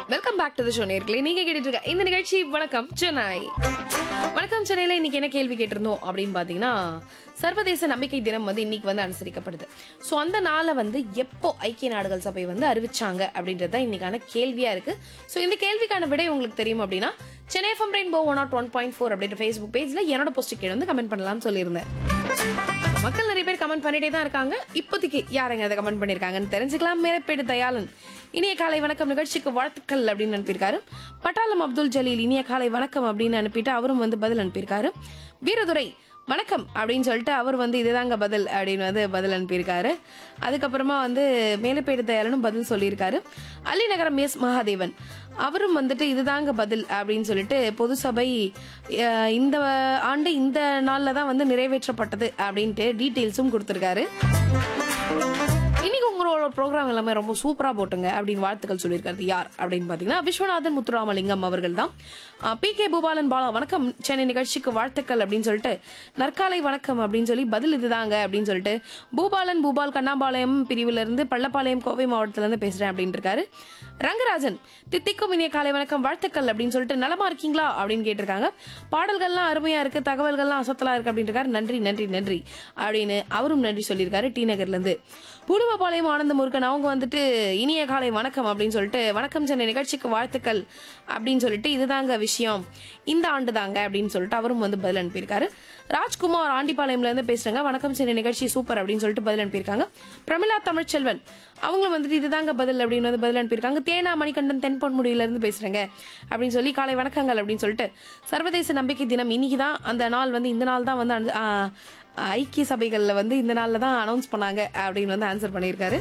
welcome back to the show நேர்களே நீங்க கேட்டுட்டு இருக்க இந்த நிகழ்ச்சி வணக்கம் சென்னை வணக்கம் சென்னையில இன்னைக்கு என்ன கேள்வி கேட்டிருந்தோம் அப்படின்னு பாத்தீங்கன்னா சர்வதேச நம்பிக்கை தினம் வந்து இன்னைக்கு வந்து அனுசரிக்கப்படுது ஸோ அந்த நாளை வந்து எப்போ ஐக்கிய நாடுகள் சபை வந்து அறிவிச்சாங்க அப்படின்றது தான் இன்னைக்கான கேள்வியா இருக்கு ஸோ இந்த கேள்விக்கான விடை உங்களுக்கு தெரியும் அப்படின்னா Chennai FM rainbow one not one point four அப்படின்ற ஃபேஸ்புக் பேஜ்ல என்னோட போஸ்ட் கீழே வந்து கமெண்ட் பண்ணலாம்னு சொல்லியிருந்தேன் மக்கள் நிறைய பேர் கமெண்ட் பண்ணிட்டே தான் இருக்காங்க இப்போதைக்கு யாருங்க அதை கமெண்ட் பண்ணிருக்காங்கன்னு தெரிஞ்சுக்கலாம் மேலப்பேடு தயாளன் இனிய காலை வணக்கம் நிகழ்ச்சிக்கு வாழ்த்துக்கள் அப்படின்னு அனுப்பியிருக்காரு பட்டாளம் அப்துல் ஜலீல் இனிய காலை வணக்கம் அப்படின்னு அனுப்பிட்டு அவரும் வந்து பதில் அனுப்பியிருக்காரு வீரதுரை வணக்கம் அப்படின்னு சொல்லிட்டு அவர் வந்து இதுதாங்க பதில் அப்படின்னு வந்து பதில் அனுப்பியிருக்காரு அதுக்கப்புறமா வந்து மேலப்பேடு தயாளனும் பதில் சொல்லியிருக்காரு அலிநகரம் எஸ் மகாதேவன் அவரும் வந்துட்டு இதுதாங்க பதில் அப்படின்னு சொல்லிட்டு பொது சபை அஹ், இந்த ஆண்டு இந்த நாள்ல தான் வந்து நிறைவேற்றப்பட்டது அப்படின்ட்டு டீட்டெயில்ஸும் கொடுத்துருக்காரு இன்னைக்கு உங்களோட ப்ரோக்ராம் எல்லாமே ரொம்ப சூப்பரா போட்டுங்க அப்படின்னு வாழ்த்துக்கள் சொல்லியிருக்காரு யார் அப்படின்னு பாத்தீங்கன்னா விஸ்வநாதன் முத்துராமலிங்கம் அவர்கள் தான் பி கே பூபாலன் பாலா வணக்கம் சென்னை நிகழ்ச்சிக்கு வாழ்த்துக்கள் அப்படின்னு சொல்லிட்டு நற்காலை வணக்கம் அப்படின்னு சொல்லி பதில் இதுதாங்க அப்படின்னு சொல்லிட்டு பூபாலன் பூபால் கண்ணாபாளையம் பிரிவுல இருந்து பள்ளப்பாளையம் கோவை மாவட்டத்துல இருந்து பேசுறேன் அப்படின்னு இருக்காரு ரங்கராஜன் தித்திக்கும் இனிய காலை வணக்கம் வாழ்த்துக்கள் அப்படின்னு சொல்லிட்டு நலமா இருக்கீங்களா அப்படின்னு கேட்டிருக்காங்க பாடல்கள்லாம் அருமையா இருக்கு தகவல்கள்லாம் அசத்தலா இருக்கு அப்படின்னு இருக்காரு நன்றி நன்றி நன்றி அப்படின்னு அவரும் நன்றி சொல்லியிருக்காரு டி நகர்ல இருந்து புடுவபாளையம் ஆனந்த முருகன் அவங்க வந்துட்டு இனிய காலை வணக்கம் அப்படின்னு சொல்லிட்டு வணக்கம் சென்னை நிகழ்ச்சிக்கு வாழ்த்துக்கள் அப்படின்னு சொல்லிட்டு இதுதாங்க விஷயம் இந்த ஆண்டு தாங்க அப்படின்னு சொல்லிட்டு அவரும் வந்து பதில் அனுப்பியிருக்காரு ராஜ்குமார் ஆண்டிபாளையம்ல இருந்து பேசுறாங்க வணக்கம் சென்னை நிகழ்ச்சி சூப்பர் அப்படின்னு சொல்லிட்டு பதில் அனுப்பியிருக்காங்க பிரமிளா தமிழ்ச்செல்வன் அவங்களும் வந்துட்டு இதுதாங்க பதில் அப்படின்னு வந்து பதில் அனுப்பியிருக்காங்க தேனா மணிகண்டன் தென்பொன்முடியில இருந்து பேசுறாங்க அப்படின்னு சொல்லி காலை வணக்கங்கள் அப்படின்னு சொல்லிட்டு சர்வதேச நம்பிக்கை தினம் இன்னைக்கு தான் அந்த நாள் வந்து இந்த நாள் தான் வந்து அனு- ஆ, ஐக்கிய சபைகள்ல வந்து இந்த நாள்ல தான் அனௌன்ஸ் பண்ணாங்க அப்படின்னு வந்து ஆன்சர் பண்ணியிருக்காரு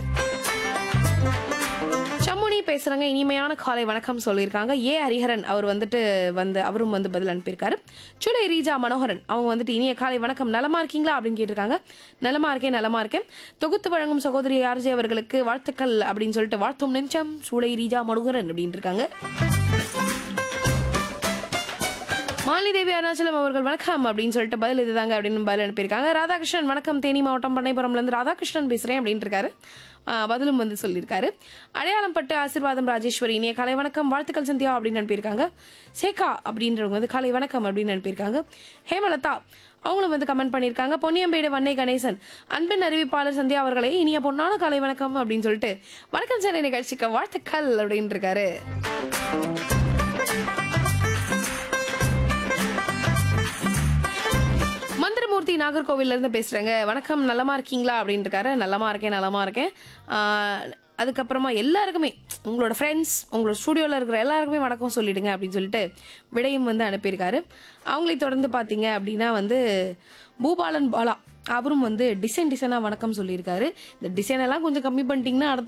சம்முனி பேசுறாங்க இனிமையான காலை வணக்கம் சொல்லியிருக்காங்க ஏ ஹரிஹரன் அவர் வந்துட்டு வந்து அவரும் வந்து பதில் அனுப்பியிருக்காரு சுலை ரீஜா மனோகரன் அவங்க வந்துட்டு இனிய காலை வணக்கம் நலமா இருக்கீங்களா அப்படின்னு கேட்டிருக்காங்க நலமா இருக்கேன் நலமா இருக்கேன் தொகுத்து வழங்கும் சகோதரி ஆர்ஜே அவர்களுக்கு வாழ்த்துக்கள் அப்படின்னு சொல்லிட்டு வாழ்த்தும் நெஞ்சம் சூளை ரீஜா மனோகரன் அப்படின்னு இருக்காங்க மாலினி தேவி அருணாச்சலம் அவர்கள் வணக்கம் அப்படின்னு சொல்லிட்டு பதில் இதுதாங்க அப்படின்னு பதில் அனுப்பியிருக்காங்க ராதாகிருஷ்ணன் வணக்கம் தேனி மாவட்டம் பண்ணைபுரம்ல இருந்து ராதாகிருஷ்ணன் பேசுறேன் அப்படின்னு இருக்காரு ஆஹ் பதிலும் வந்து சொல்லியிருக்காரு அடையாளம் பட்டு ஆசீர்வாதம் ராஜேஸ்வரி இனிய காலை வணக்கம் வாழ்த்துக்கள் சந்தியா அப்படின்னு அனுப்பியிருக்காங்க சேகா அப்படின்றவங்க வந்து காலை வணக்கம் அப்படின்னு அனுப்பியிருக்காங்க ஹேமலதா அவங்களும் வந்து கமெண்ட் பண்ணியிருக்காங்க பொன்னியம்பேடு வன்னை கணேசன் அன்பின் அறிவிப்பாளர் சந்தியா அவர்களே இனிய பொன்னான காலை வணக்கம் அப்படின்னு சொல்லிட்டு வணக்கம் சென்னை நிகழ்ச்சிக்கு வாழ்த்துக்கள் அப்படின்னு இருக்காரு மந்திரமூர்த்தி நாகர்கோவில்ல இருந்து பேசுறேங்க வணக்கம் நலமா இருக்கீங்களா அப்படின்னு இருக்காரு நலமா இருக்கேன் நலமா இருக்கேன் ஆஹ் அதுக்கப்புறமா எல்லாருக்குமே உங்களோட ஃப்ரெண்ட்ஸ் உங்களோட ஸ்டூடியோவில் இருக்கிற எல்லாருக்குமே வணக்கம் சொல்லிடுங்க அப்படின்னு சொல்லிட்டு விடையும் வந்து அனுப்பியிருக்காரு அவங்களை தொடர்ந்து பார்த்தீங்க அப்படின்னா வந்து பூபாலன் பாலா அவரும் வந்து டிசைன் டிசைனாக வணக்கம் சொல்லியிருக்காரு இந்த டிசைன் எல்லாம் கொஞ்சம் கம்மி பண்ணிட்டீங்கன்னா அடுத்த